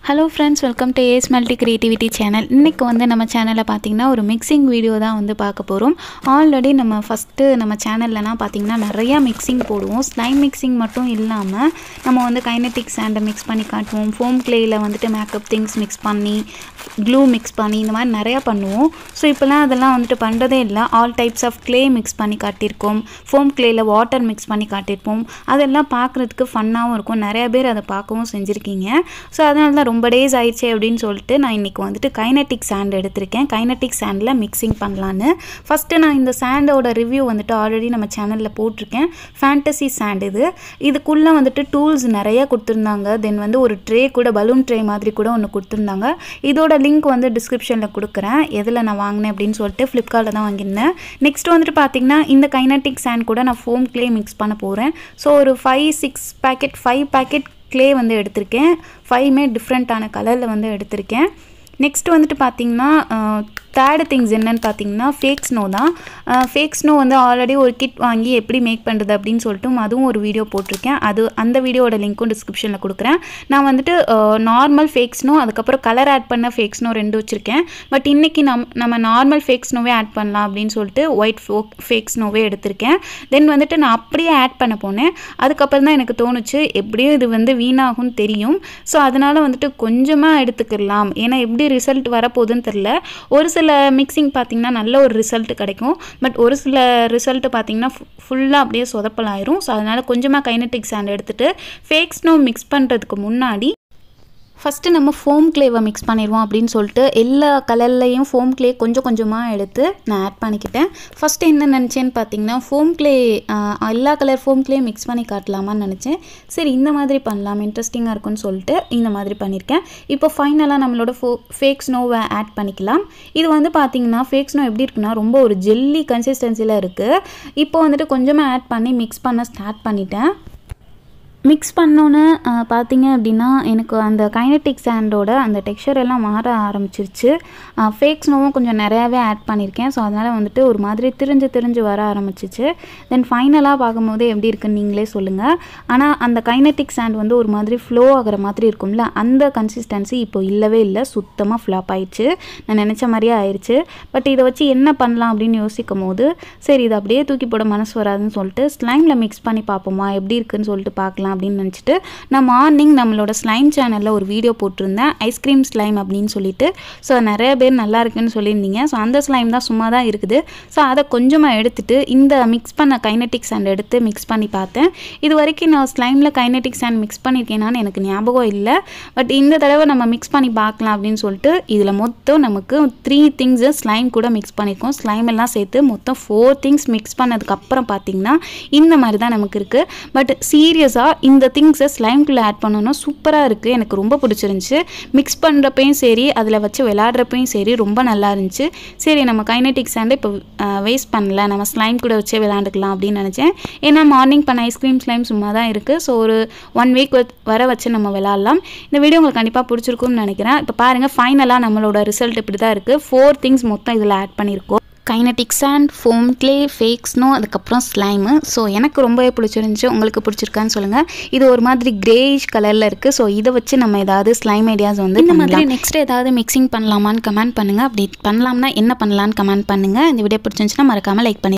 hello friends welcome to Ace Multi Creativity channel இன்றைக்கி வந்து நம்ம சேனலில் பார்த்தீங்கன்னா ஒரு மிக்சிங் வீடியோ தான் வந்து பார்க்க போகிறோம் ஆல்ரெடி நம்ம ஃபஸ்ட்டு நம்ம சேனல்லலாம் பார்த்தீங்கன்னா நிறையா மிக்சிங் போடுவோம் ஸ்லைம் மிக்சிங் மட்டும் இல்லாமல் நம்ம வந்து கைனட்டிக் சாண்டை மிக்ஸ் பண்ணி காட்டுவோம் ஃபோம் கிளேயில் வந்துட்டு மேக்கப் திங்ஸ் மிக்ஸ் பண்ணி க்ளூ மிக்ஸ் பண்ணி இந்த மாதிரி நிறையா பண்ணுவோம் ஸோ இப்போலாம் அதெல்லாம் வந்துட்டு பண்ணுறதே இல்லை all types of clay mix பண்ணி காட்டியிருக்கோம் ஃபோம் கிளேயில் வாட்டர் மிக்ஸ் பண்ணி காட்டியிருப்போம் அதெல்லாம் பார்க்குறதுக்கு ஃபன்னாகவும் இருக்கும் நிறைய பேர் அதை பார்க்கவும் செஞ்சுருக்கீங்க ஸோ அதனால தான் ரொம்ப டேஸ் ஆயிடுச்சு அப்படின்னு சொல்லிட்டு நான் இன்றைக்கி வந்துட்டு கைனட்டிக் சாண்ட் எடுத்திருக்கேன் கைனட்டிக் சாண்டில் மிக்சிங் பண்ணலான்னு ஃபஸ்ட்டு நான் இந்த சாண்டோட ரிவ்யூ வந்துட்டு ஆல்ரெடி நம்ம சேனலில் போட்டிருக்கேன் ஃபேண்டசி சாண்ட் இது இதுக்குள்ளே வந்துட்டு டூல்ஸ் நிறைய கொடுத்துருந்தாங்க தென் வந்து ஒரு ட்ரே கூட பலூன் ட்ரே மாதிரி கூட ஒன்று கொடுத்துருந்தாங்க இதோட லிங்க் வந்து டிஸ்கிரிப்ஷனில் கொடுக்குறேன் எதில் நான் வாங்கினேன் அப்படின்னு சொல்லிட்டு ஃப்ளிப்கார்ட்டில் தான் வாங்கியிருந்தேன் நெக்ஸ்ட் வந்துட்டு பார்த்தீங்கன்னா இந்த கைனட்டிக் சாண்ட் கூட நான் ஃபோம் க்ளே மிக்ஸ் பண்ண போகிறேன் ஸோ ஒரு five six packet five packet clay வந்து எடுத்திருக்கேன் ஃபைவ்மே டிஃப்ரெண்ட்டான கலரில் வந்து எடுத்திருக்கேன் நெக்ஸ்ட் வந்துட்டு பார்த்தீங்கன்னா தேர்டு திங்ஸ் என்னன்னு பார்த்தீங்கன்னா ஃபேக் ஸ்னோ தான் ஃபேக் ஸ்னோ வந்து ஆல்ரெடி ஒரு கிட் வாங்கி எப்படி மேக் பண்ணுறது அப்படின்னு சொல்லிட்டு அதுவும் ஒரு வீடியோ போட்டிருக்கேன் அது அந்த வீடியோட லிங்க்கும் டிஸ்கிரிப்ஷனில் கொடுக்குறேன் நான் வந்துட்டு நார்மல் ஃபேக் ஸ்னோ அதுக்கப்புறம் கலர் ஆட் பண்ண ஃபேக் ஸ்னோ ரெண்டு வச்சுருக்கேன் பட் இன்றைக்கி நம் நம்ம நார்மல் ஃபேக் ஸ்னோவே ஆட் பண்ணலாம் அப்படின்னு சொல்லிட்டு ஒயிட் ஃபோ ஃபேக் ஸ்னோவே எடுத்திருக்கேன் தென் வந்துட்டு நான் அப்படியே ஆட் பண்ண போனேன் அதுக்கப்புறம் தான் எனக்கு தோணுச்சு எப்படியும் இது வந்து வீணாகும்னு தெரியும் ஸோ அதனால் வந்துட்டு கொஞ்சமாக எடுத்துக்கலாம் ஏன்னா எப்படி ரிசல்ட் வரப்போகுதுன்னு தெரில ஒரு சில மிக்சிங் பார்த்திங்கன்னா நல்ல ஒரு ரிசல்ட் கிடைக்கும் பட் ஒரு சில ரிசல்ட்டு பார்த்திங்கன்னா ஃபுல்லாக அப்படியே சொதப்பலாயிரும் ஸோ அதனால் கொஞ்சமாக கைனட்டிக் சாண்ட் எடுத்துகிட்டு ஃபேக் ஸ்னோ மிக்ஸ் பண்ணுறதுக்கு முன்னாடி ஃபஸ்ட்டு நம்ம ஃபோம் க்ளேவை மிக்ஸ் பண்ணிடுவோம் அப்படின்னு சொல்லிட்டு எல்லா கலர்லையும் ஃபோம் க்ளே கொஞ்சம் கொஞ்சமாக எடுத்து நான் ஆட் பண்ணிக்கிட்டேன் ஃபஸ்ட்டு என்ன நினச்சேன்னு பார்த்தீங்கன்னா ஃபோம் க்ளே எல்லா கலர் ஃபோம் க்ளே மிக்ஸ் பண்ணி காட்டலாமான்னு நினச்சேன் சரி இந்த மாதிரி பண்ணலாம் இன்ட்ரெஸ்டிங்காக இருக்கும்னு சொல்லிட்டு இந்த மாதிரி பண்ணியிருக்கேன் இப்போ ஃபைனலாக நம்மளோட ஃபோ ஃபேக் ஸ்னோவை ஆட் பண்ணிக்கலாம் இது வந்து பார்த்தீங்கன்னா ஃபேக் ஸ்னோ எப்படி இருக்குன்னா ரொம்ப ஒரு ஜெல்லி கன்சிஸ்டன்சியில் இருக்குது இப்போ வந்துட்டு கொஞ்சமாக ஆட் பண்ணி மிக்ஸ் பண்ண ஸ்டார்ட் பண்ணிட்டேன் மிக்ஸ் பண்ணோன்னு பார்த்தீங்க அப்படின்னா எனக்கு அந்த கைனட்டிக் சாண்டோட அந்த டெக்ஸ்சர் எல்லாம் மாற ஆரம்பிச்சிருச்சு ஃபேக் ஸ்னோவும் கொஞ்சம் நிறையாவே ஆட் பண்ணியிருக்கேன் ஸோ அதனால் வந்துட்டு ஒரு மாதிரி திரிஞ்சு திரிஞ்சு வர ஆரம்பிச்சிச்சு தென் ஃபைனலாக பார்க்கும்போது எப்படி இருக்குன்னு நீங்களே சொல்லுங்கள் ஆனால் அந்த கைனட்டிக் சாண்ட் வந்து ஒரு மாதிரி ஃப்ளோ ஆகிற மாதிரி இருக்கும்ல அந்த கன்சிஸ்டன்சி இப்போ இல்லவே இல்லை சுத்தமாக ஃப்ளாப் ஆயிடுச்சு நான் நினச்ச மாதிரியே ஆயிடுச்சு பட் இதை வச்சு என்ன பண்ணலாம் அப்படின்னு யோசிக்கும் போது சரி இதை அப்படியே தூக்கி போட மனசு வராதுன்னு சொல்லிட்டு ஸ்லைமில் மிக்ஸ் பண்ணி பார்ப்போமா எப்படி இருக்குன்னு சொல்லிட்டு பார்க்கலாம் அப்படின்னு நினச்சிட்டு நான் மார்னிங் நம்மளோட ஸ்லைம் சேனலில் ஒரு வீடியோ போட்டிருந்தேன் ஐஸ்கிரீம் ஸ்லைம் அப்படின்னு சொல்லிட்டு ஸோ நிறைய பேர் நல்லா இருக்குன்னு சொல்லியிருந்தீங்க ஸோ அந்த ஸ்லைம் தான் சும்மா தான் இருக்குது ஸோ அதை கொஞ்சமாக எடுத்துட்டு இந்த மிக்ஸ் பண்ண கைனட்டிக் சாண்ட் எடுத்து மிக்ஸ் பண்ணி பார்த்தேன் இது வரைக்கும் நான் ஸ்லைமில் கைனட்டிக் சாண்ட் மிக்ஸ் பண்ணியிருக்கேனான்னு எனக்கு ஞாபகம் இல்லை பட் இந்த தடவை நம்ம மிக்ஸ் பண்ணி பார்க்கலாம் அப்படின்னு சொல்லிட்டு இதில் மொத்தம் நமக்கு த்ரீ திங்ஸு ஸ்லைம் கூட மிக்ஸ் பண்ணியிருக்கோம் ஸ்லைம் எல்லாம் சேர்த்து மொத்தம் ஃபோர் திங்ஸ் மிக்ஸ் பண்ணதுக்கப்புறம் பார்த்தீங்கன்னா இந்த மாதிரி தான் நமக்கு இருக்குது பட் சீரியஸாக இந்த திங்ஸை ஸ்லைம்குள்ளே ஆட் பண்ணோன்னா சூப்பராக இருக்குது எனக்கு ரொம்ப பிடிச்சிருந்துச்சி மிக்ஸ் பண்ணுறப்பையும் சரி அதில் வச்சு விளாட்றப்பையும் சரி ரொம்ப நல்லா இருந்துச்சு சரி நம்ம கைனட்டிக் சாண்டை இப்போ வேஸ்ட் பண்ணல நம்ம ஸ்லைம் கூட வச்சே விளாண்டுக்கலாம் அப்படின்னு நினச்சேன் ஏன்னா மார்னிங் பண்ண ஐஸ்கிரீம் ஸ்லைம் சும்மா தான் இருக்குது ஸோ ஒரு ஒன் வீக் வர வச்சு நம்ம விளாட்லாம் இந்த வீடியோ உங்களுக்கு கண்டிப்பாக பிடிச்சிருக்கும்னு நினைக்கிறேன் இப்போ பாருங்கள் ஃபைனலாக நம்மளோட ரிசல்ட் இப்படி தான் இருக்குது ஃபோர் திங்ஸ் மொத்தம் இதில் ஆட் பண்ணியிருக்கோம் kinetic sand foam clay fake snow அதுக்கப்புறம் ஸ்லைமு ஸோ எனக்கு ரொம்பவே பிடிச்சிருந்துச்சி உங்களுக்கு பிடிச்சிருக்கான்னு சொல்லுங்கள் இது ஒரு மாதிரி கிரேயிஷ் கலரில் இருக்குது ஸோ இதை வச்சு நம்ம ஏதாவது ஸ்லைம் ஐடியாஸ் வந்து இந்த மாதிரி நெக்ஸ்ட் ஏதாவது மிக்சிங் பண்ணலாமான்னு கமெண்ட் பண்ணுங்கள் அப்படி பண்ணலாம்னா என்ன பண்ணலான்னு கமெண்ட் பண்ணுங்கள் இந்த வீடியோ பிடிச்சிருந்துச்சுன்னா மறக்காமல் லைக் பண்ணி